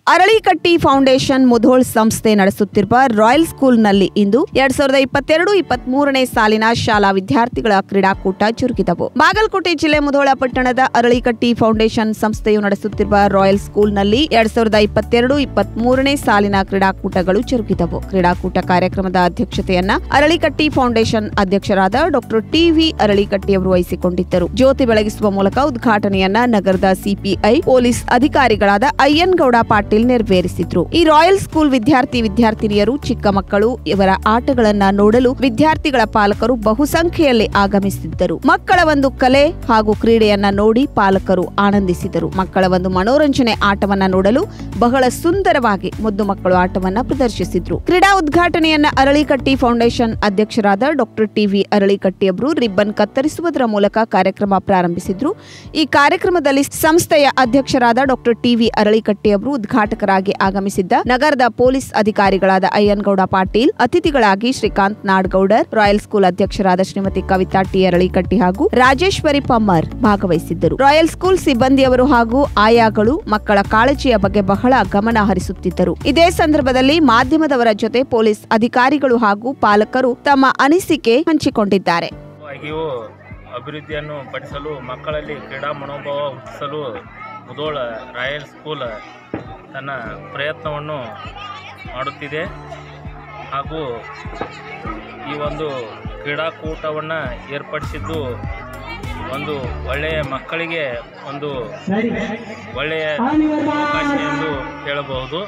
Aralikatti foundation Mudhol ಸಂಸ್ಥೆ ನಡೆಸುತ್ತಿರುವ royal ಸ್ಕೂಲ್ನಲ್ಲಿ ಇಂದು ಎರಡ್ ಸಾವಿರದ ಇಪ್ಪತ್ತೆರಡು ಇಪ್ಪತ್ತ್ ಮೂರನೇ ಸಾಲಿನ ಶಾಲಾ ವಿದ್ಯಾರ್ಥಿಗಳ ಕ್ರೀಡಾಕೂಟ ಜರುಗಿದವು ಬಾಗಲಕೋಟೆ ಜಿಲ್ಲೆ ಮುಧೋಳ ಪಟ್ಟಣದ ಅರಳಿಕಟ್ಟಿ ಫೌಂಡೇಶನ್ ಸಂಸ್ಥೆಯು ನಡೆಸುತ್ತಿರುವ ರಾಯಲ್ ಸ್ಕೂಲ್ನಲ್ಲಿ ಎರಡ್ ಸಾವಿರದ ಇಪ್ಪತ್ತೆರಡು ಇಪ್ಪತ್ತ್ ಮೂರನೇ ಸಾಲಿನ ಕ್ರೀಡಾಕೂಟಗಳು ಜರುಗಿದವು ಕ್ರೀಡಾಕೂಟ ಕಾರ್ಯಕ್ರಮದ ಅಧ್ಯಕ್ಷತೆಯನ್ನ ಅರಳಿಕಟ್ಟಿ ಫೌಂಡೇಶನ್ ಅಧ್ಯಕ್ಷರಾದ ಡಾಕ್ಟರ್ ಟಿವಿ ಅರಳಿಕಟ್ಟಿಯವರು ವಹಿಸಿಕೊಂಡಿದ್ದರು ಜ್ಯೋತಿ ಬೆಳಗಿಸುವ ಮೂಲಕ ಉದ್ಘಾಟನೆಯನ್ನ ನಗರದ ಸಿಪಿಐ ಪೊಲೀಸ್ ಅಧಿಕಾರಿಗಳಾದ ಅಯ್ಯನ್ ಗೌಡ ಪಾಟೀಲ್ ನೆರವೇರಿಸಿದ್ರು ಈ ರಾಯಲ್ ಸ್ಕೂಲ್ ವಿದ್ಯಾರ್ಥಿ ವಿದ್ಯಾರ್ಥಿನಿಯರು ಚಿಕ್ಕ ಮಕ್ಕಳು ಇವರ ಆಟಗಳನ್ನ ನೋಡಲು ವಿದ್ಯಾರ್ಥಿಗಳ ಪಾಲಕರು ಬಹುಸಂಖ್ಯೆಯಲ್ಲಿ ಆಗಮಿಸಿದ್ದರು ಮಕ್ಕಳ ಒಂದು ಕಲೆ ಹಾಗೂ ಕ್ರೀಡೆಯನ್ನ ನೋಡಿ ಪಾಲಕರು ಆನಂದಿಸಿದರು ಮಕ್ಕಳ ಒಂದು ಮನೋರಂಜನೆ ಆಟವನ್ನ ನೋಡಲು ಬಹಳ ಸುಂದರವಾಗಿ ಮುದ್ದು ಮಕ್ಕಳು ಆಟವನ್ನ ಪ್ರದರ್ಶಿಸಿದ್ರು ಕ್ರೀಡಾ ಉದ್ಘಾಟನೆಯನ್ನ ಅರಳಿಕಟ್ಟಿ ಫೌಂಡೇಶನ್ ಅಧ್ಯಕ್ಷರಾದ ಡಾಕ್ಟರ್ ಟಿವಿ ಅರಳಿಕಟ್ಟಿಯವರು ರಿಬ್ಬನ್ ಕತ್ತರಿಸುವುದರ ಮೂಲಕ ಕಾರ್ಯಕ್ರಮ ಪ್ರಾರಂಭಿಸಿದ್ರು ಈ ಕಾರ್ಯಕ್ರಮದಲ್ಲಿ ಸಂಸ್ಥೆಯ ಅಧ್ಯಕ್ಷರಾದ ಡಾಕ್ಟರ್ ಟಿವಿ ಅರಳಿಕಟ್ಟಿಯವರು ಉದ್ಘಾಟಕರಾಗಿ ಆಗಮಿಸಿದ್ದ ನಗರದ ಪೊಲೀಸ್ ಅಧಿಕಾರಿಗಳಾದ ಅಯ್ಯನಗೌಡ ಪಾಟೀಲ್ ಅತಿಥಿಗಳಾಗಿ ಶ್ರೀಕಾಂತ್ ನಾಡ್ಗೌಡರ್ ರಾಯಲ್ ಸ್ಕೂಲ್ ಅಧ್ಯಕ್ಷರಾದ ಶ್ರೀಮತಿ ಕವಿತಾ ಟಿ ಅರಳಿಕಟ್ಟಿ ಹಾಗೂ ರಾಜೇಶ್ವರಿ ಪಮ್ಮರ್ ಭಾಗವಹಿಸಿದ್ದರು ರಾಯಲ್ ಸ್ಕೂಲ್ ಸಿಬ್ಬಂದಿಯವರು ಹಾಗೂ ಆಯಾಗಳು ಮಕ್ಕಳ ಕಾಳಜಿಯ ಬಗ್ಗೆ ಬಹಳ ಗಮನ ಹರಿಸುತ್ತಿದ್ದರು ಇದೇ ಸಂದರ್ಭದಲ್ಲಿ ಮಾಧ್ಯಮದವರ ಜೊತೆ ಪೊಲೀಸ್ ಅಧಿಕಾರಿಗಳು ಹಾಗೂ ಪಾಲಕರು ತಮ್ಮ ಅನಿಸಿಕೆ ಹಂಚಿಕೊಂಡಿದ್ದಾರೆ ಆಗಿಯೂ ಅಭಿವೃದ್ಧಿಯನ್ನು ಪಡಿಸಲು ಮಕ್ಕಳಲ್ಲಿ ಕ್ರೀಡಾ ಮನೋಭಾವ ಹುಟ್ಟಿಸಲು ಮುದೋಳ ರಾಯಲ್ ಸ್ಕೂಲ್ ತನ್ನ ಪ್ರಯತ್ನವನ್ನು ಮಾಡುತ್ತಿದೆ ಹಾಗೂ ಈ ಒಂದು ಕ್ರೀಡಾಕೂಟವನ್ನು ಏರ್ಪಡಿಸಿದ್ದು ಒಂದು ಒಳ್ಳೆಯ ಮಕ್ಕಳಿಗೆ ಒಂದು ಒಳ್ಳೆಯ ಅವಕಾಶ ಎಂದು ಹೇಳಬಹುದು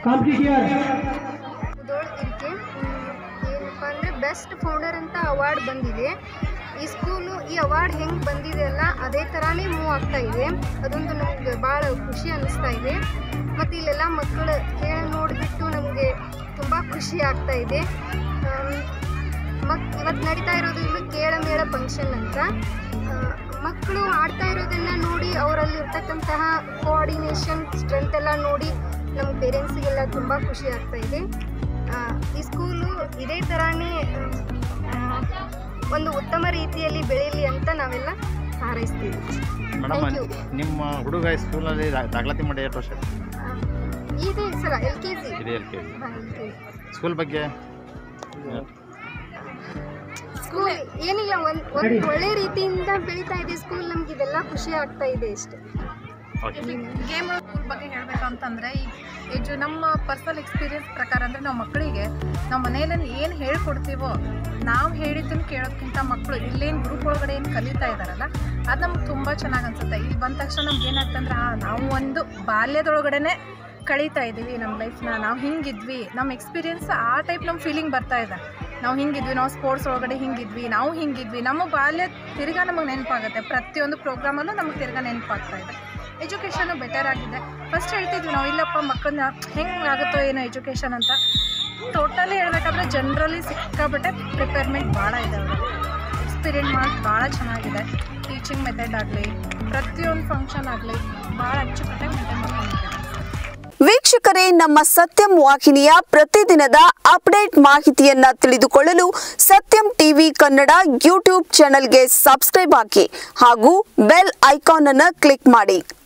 ಉದೋಳ್ ಇರಿಕೆ ಏನಪ್ಪ ಅಂದರೆ ಬೆಸ್ಟ್ ಫೌಂಡರ್ ಅಂತ ಅವಾರ್ಡ್ ಬಂದಿದೆ ಈ ಸ್ಕೂಲು ಈ ಅವಾರ್ಡ್ ಹೆಂಗೆ ಬಂದಿದೆ ಅಲ್ಲ ಅದೇ ಥರನೇ ಮೂವ್ ಆಗ್ತಾ ಇದೆ ಅದೊಂದು ನಮ್ಗೆ ಭಾಳ ಖುಷಿ ಅನ್ನಿಸ್ತಾ ಇದೆ ಮತ್ತು ಇಲ್ಲೆಲ್ಲ ಮಕ್ಕಳು ಕೇಳಿ ನೋಡಿಬಿಟ್ಟು ನಮಗೆ ತುಂಬ ಖುಷಿ ಆಗ್ತಾ ಇದೆ ಆಮ್, ಮಕ್ ಇವತ್ತು ನಡೀತಾ ಇರೋದು ಇಲ್ಲಿ ಕೇಳ ಮೇಳ ಫಂಕ್ಷನ್ ಅಂತ ಆ, ಮಕ್ಕಳು ಆಡ್ತಾ ಇರೋದನ್ನು ನೋಡಿ ಅವರಲ್ಲಿ ಇರ್ತಕ್ಕಂತಹ ಕೋಆರ್ಡಿನೇಷನ್ ಸ್ಟ್ರೆಂತ್ ಎಲ್ಲ ನೋಡಿ ನಮ್ಮ ಪೇರೆಂಟ್ಸಿಗೆಲ್ಲ ತುಂಬ ಖುಷಿ ಆಗ್ತಾ ಇದೆ ಆ, ಈ ಸ್ಕೂಲು ಇದೇ ಥರನೇ ಆ, ಒಂದು ಉತ್ತಮ ರೀತಿಯಲ್ಲಿ ಬೆಳೀಲಿ ಅಂತ ನಾವೆಲ್ಲ ಹಾರೈಸ್ತೀವಿ ಮೇಡಮ್ Thank you. ನಿಮ್ಮ ಹುಡುಗ ಈ ಸ್ಕೂಲಲ್ಲಿ ದಾ- ದಾಖಲಾತಿ ಮಾಡಿ ಎಷ್ಟು ವರ್ಷ ಆ, ಇದೆ ಸಲ ಎಲ್ ಕೆ ಜಿ ಇದೆ ಎಲ್ ಕೆ ಸ್ಕೂಲ್ ಬಗ್ಗೆ ಸ್ಕೂಲ್ ಏನಿಲ್ಲ ಒಂದು ಒಂದು ಒಳ್ಳೆ ರೀತಿಯಿಂದ ಬೆಳೀತಾ ಇದೆ ಸ್ಕೂಲ್ ನಮ್ಗೆ ಇದೆಲ್ಲ ಖುಷಿ ಆಗ್ತಾ ಇದೆ ಅಷ್ಟೇ ಓಕೆ ಗೇಮ್ ಸ್ಕೂಲ್ ಬಗ್ಗೆ ಹೇಳಬೇಕಂತಂದರೆ ಈ ಎಜು ನಮ್ಮ ಪರ್ಸನಲ್ ಎಕ್ಸ್ಪೀರಿಯನ್ಸ್ ಪ್ರಕಾರ ಅಂದರೆ ನಾವು ಮಕ್ಕಳಿಗೆ ನಾವು ಮನೆಯಲ್ಲಿ ಏನು ಹೇಳ್ಕೊಡ್ತೀವೋ ನಾವು ಹೇಳಿದ್ದನ್ನು ಕೇಳೋದ್ಕಿಂತ ಮಕ್ಕಳು ಇಲ್ಲೇನು ಗ್ರೂಪ್ ಒಳಗಡೆ ಏನು ಕಲಿತಾ ಇದ್ದಾರಲ್ಲ ಅದು ನಮ್ಗೆ ತುಂಬ ಚೆನ್ನಾಗಿ ಅನ್ಸುತ್ತೆ ಇಲ್ಲಿ ಬಂದ ತಕ್ಷಣ ನಮ್ಗೆ ಏನಾಗ್ತಂದ್ರೆ ಆ ನಾವು ಒಂದು ಬಾಲ್ಯದೊಳಗಡೆ ಕಳೀತಾ ಇದ್ದೀವಿ ನಮ್ಮ ಲೈಫ್ನ ನಾವು ಹಿಂಗಿದ್ವಿ ನಮ್ಮ ಎಕ್ಸ್ಪೀರಿಯನ್ಸ್ ಆ ಟೈಪ್ ನಮ್ಮ ಫೀಲಿಂಗ್ ಬರ್ತಾ ಇದೆ ನಾವು ಹಿಂಗಿದ್ವಿ ನಾವು ಸ್ಪೋರ್ಟ್ಸ್ ಒಳಗಡೆ ಹಿಂಗಿದ್ವಿ ನಾವು ಹಿಂಗಿದ್ವಿ ನಮ್ಮ ಬಾಲ್ಯ ತಿರ್ಗಾ ನಮಗೆ ನೆನಪಾಗುತ್ತೆ ಪ್ರತಿಯೊಂದು ಪ್ರೋಗ್ರಾಮಲ್ಲೂ ನಮಗೆ ತಿರ್ಗಾ ನೆನಪಾಗ್ತಾ ಇದೆ ಎಜುಕೇಷನು ಬೆಟರ್ ಆಗಿದೆ ಫಸ್ಟ್ ಹೇಳ್ತಿದ್ವಿ ನಾವು ಇಲ್ಲಪ್ಪ ಮಕ್ಕಳನ್ನ ಹೆಂಗೆ ಆಗುತ್ತೋ ಏನೋ ಎಜುಕೇಷನ್ ಅಂತ ಟೋಟಲಿ ಹೇಳ್ಬೇಕಾದ್ರೆ ಜನರಲಿ ಸಿಕ್ಕಾಬಿಟ್ಟೆ ಪ್ರಿಪೇರ್ಮೆಂಟ್ ಭಾಳ ಇದೆ ಅವರಲ್ಲಿ ಎಕ್ಸ್ಪೀರಿಯೆಂಟ್ ಮಾಡಿ ಭಾಳ ಚೆನ್ನಾಗಿದೆ ಟೀಚಿಂಗ್ ಮೆಥಡ್ ಆಗಲಿ ಪ್ರತಿಯೊಂದು ಫಂಕ್ಷನ್ ಆಗಲಿ ಭಾಳ ಅಚ್ಚುಕಟ್ಟಾಗಿ ಮೇಂಟೈನ್ ಮಾಡ್ಕೊಂಡಿದ್ದಾರೆ ವೀಕ್ಷಕರೇ ನಮ್ಮ ಸತ್ಯಂ ವಾಹಿನಿಯ ಪ್ರತಿದಿನದ ಅಪ್ಡೇಟ್ ಮಾಹಿತಿಯನ್ನ ತಿಳಿದುಕೊಳ್ಳಲು ಸತ್ಯಂ ಟಿವಿ ಕನ್ನಡ ಯೂಟ್ಯೂಬ್ ಚಾನೆಲ್ಗೆ ಸಬ್ಸ್ಕ್ರೈಬ್ ಹಾಕಿ ಹಾಗೂ ಬೆಲ್ ಐಕಾನ್ ಅನ್ನು ಕ್ಲಿಕ್ ಮಾಡಿ